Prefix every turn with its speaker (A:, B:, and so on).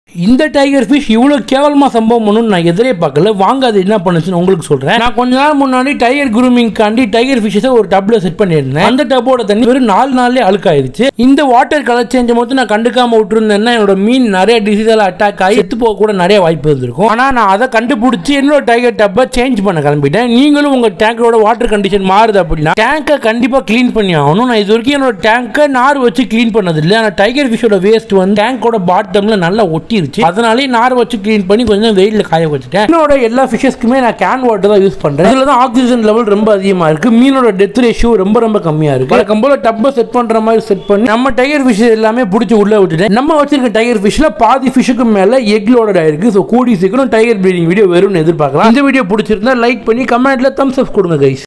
A: இந்த tiger fish இவ்வளோ கேவலமாக சம்பவம் பண்ணணும்னு நான் எதிரே பார்க்கல வாங்க அது என்ன பண்ணுச்சுன்னு உங்களுக்கு சொல்கிறேன் நான் கொஞ்ச நாள் முன்னாடி டைகர் குரூமிங்காண்டி டைகர் ஃபிஷ்ஷை ஒரு டப்பில் செட் பண்ணியிருந்தேன் அந்த டப்போட தண்ணி வெறும் நாலு நாள்லேயே அழுக்காயிருச்சு இந்த வாட்டர் கலர் சேஞ்சை மட்டும் நான் கண்டுக்காம விட்டுருந்தேன்னா என்னோட மீன் நிறைய டிசீஸால் அட்டாக் ஆகி செத்து போக கூட நிறைய வாய்ப்பு இருந்திருக்கும் ஆனால் நான் அதை கண்டுபிடிச்சி என்னோட டைகர் டப்பை சேஞ்ச் பண்ண கிளம்பிட்டேன் நீங்களும் உங்கள் டேங்கரோட வாட்டர் கண்டிஷன் மாறுது அப்படின்னா டேங்கை கண்டிப்பாக க்ளீன் பண்ணி ஆகணும் நான் இது வரைக்கும் என்னோட டேங்கை நார் வச்சு க்ளீன் பண்ணதில்லை ஆனால் டைகர் ஃபிஷோட வேஸ்ட் வந்து டேங்கோட பாட்டமில் நல்லா ஒட்டிருச்சு அதனாலே நார் வச்சு க்ளீன் பண்ணி கொஞ்சம் வெயிலில் காய வச்சுட்டேன் என்னோட எல்லா ஃபிஷஸ்க்குமே நான் கேன் வாட்டர் தான் யூஸ் பண்ணுறேன் இதில் தான் ஆக்சிஜன் லெவல் ரொம்ப அதிகமாக இருக்குது மீனோட டெத் ரேஷியோ ரொம்ப ரொம்ப கம்மியாக இருக்குது வழக்கம் போல டப்பை செட் பண்ணுற மாதிரி செட் பண்ணி நம்ம டைகர் ஃபிஷ் எல்லாமே பிடிச்சி உள்ளே விட்டுட்டேன் நம்ம வச்சிருக்க டைகர் ஃபிஷ்ல பாதி ஃபிஷ்ஷுக்கு மேலே எக் லோடட் ஆயிருக்கு ஸோ கூடி சீக்கிரம் டைகர் ப்ரீடிங் வீடியோ வரும்னு எதிர்பார்க்கலாம் இந்த வீடியோ பிடிச்சிருந்தா லைக் பண்ணி கமெண்ட்ல தம்ஸ் அப் கொடுங்க கைஸ்